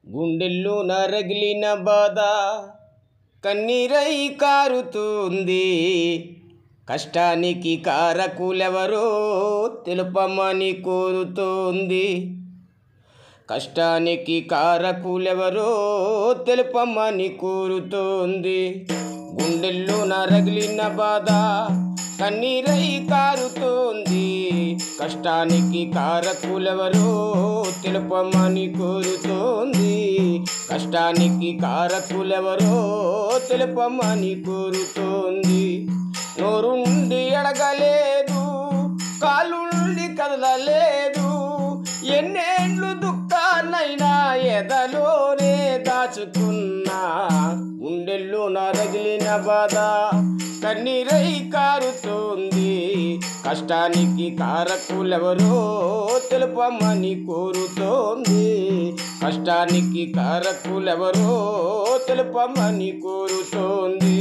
గుండెల్లో నరగిలిన బాధ కన్నీరై కారుతుంది కష్టానికి కారకులెవరో తెలుపమని కోరుతోంది కష్టానికి కారకులెవరో తెలుపమని కోరుతోంది గుండెల్లో నరగిలిన బాధ కన్నీరై కారుతోంది కష్టానికి కారకులెవరో తెలుపమని కోరుతోంది కష్టానికి కారకులెవరో తెలుపమని కోరుతోంది నోరుండి అడగలేదు కాలుండి కదలలేదు ఎన్నేళ్ళు దుఃఖాన్నైనా ఎదలోనే దాచుకున్నా గుండెల్లో నరగిలిన బాధ కన్నీరై కారుతోంది కష్టానికి కారకులెవరో తెలుపమని కోరుతోంది కష్టానికి కారకులెవరో తెలుపమని కోరుతోంది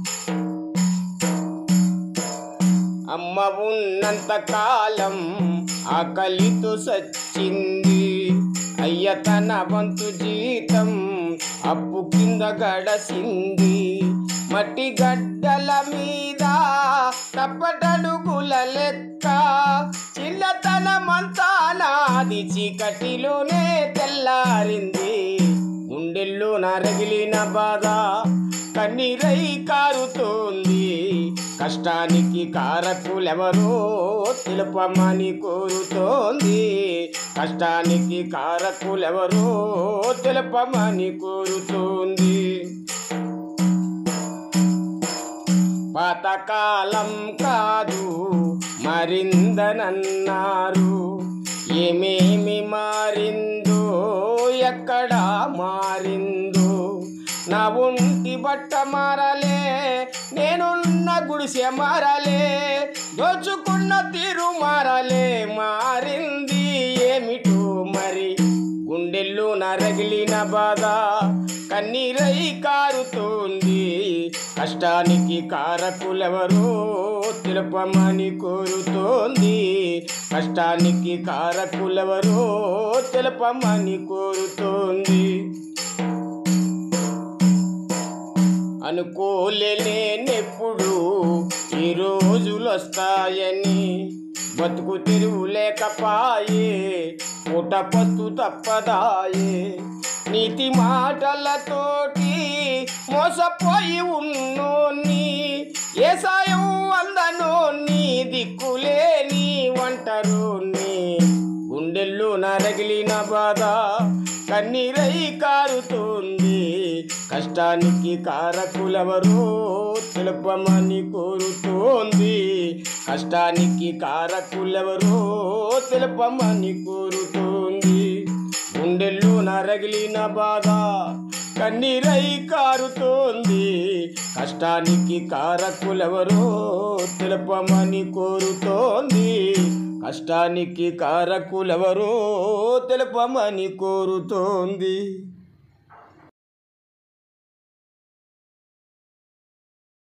అమ్మ ఉన్నంత కాలం ఆకలితో సచ్చింది అయ్య తన వంతు జీతం అప్పు కింద గడసింది మట్టి గడ్డల మీద తప్పటడుగుల లెక్క చిన్నతనమంతా నాది చీకటిలోనే తెల్లారింది గుండెల్లో నరగిలిన బాధ కన్నీరై కారుతోంది కష్టానికి కారకులెవరో తెలుపమని కోరుతోంది కష్టానికి కారకులెవరో తెలుపమని కోరుతోంది పాతకాలం కాదు మరిందనన్నారు ఏమేమి మారిందో ఎక్కడ మారిందో నా ఒంటి బట్ట మారలే నేనున్న గుడిసె మారలే దోచుకున్న తీరు మారలే మారింది ఏమిటో మరి గుండెల్లో నరగిలిన బాధ కన్నీరై కారుతోంది కష్టానికి కారకులెవరో తెలుపమని కోరుతోంది కష్టానికి కారకులెవరో తెలుపమని కోరుతోంది అనుకోలేనెప్పుడు ఈ రోజులు వస్తాయని బతుకు తెరువు లేకపాయే పూట పత్తు తప్పదాయే నీతి మాటలతోటి మోసపోయి ఉన్నోన్ని ఏ సాయం అందనోన్ని దిక్కులేని వంటరోన్ని గుండెల్లో నరగిలిన బాధ కన్నీరై కారుతోంది కష్టానికి కారకులెవరో తెలుపమని కోరుతోంది కష్టానికి కారకులెవరో తెలుపమని కోరుతోంది గుండెల్లో నరగిలిన బాధ కన్నీరై కారుతోంది కష్టానికి కారకులెవరో తెలుపమని కోరుతోంది కష్టానికి కారకులెవరో తెలుపమని కోరుతోంది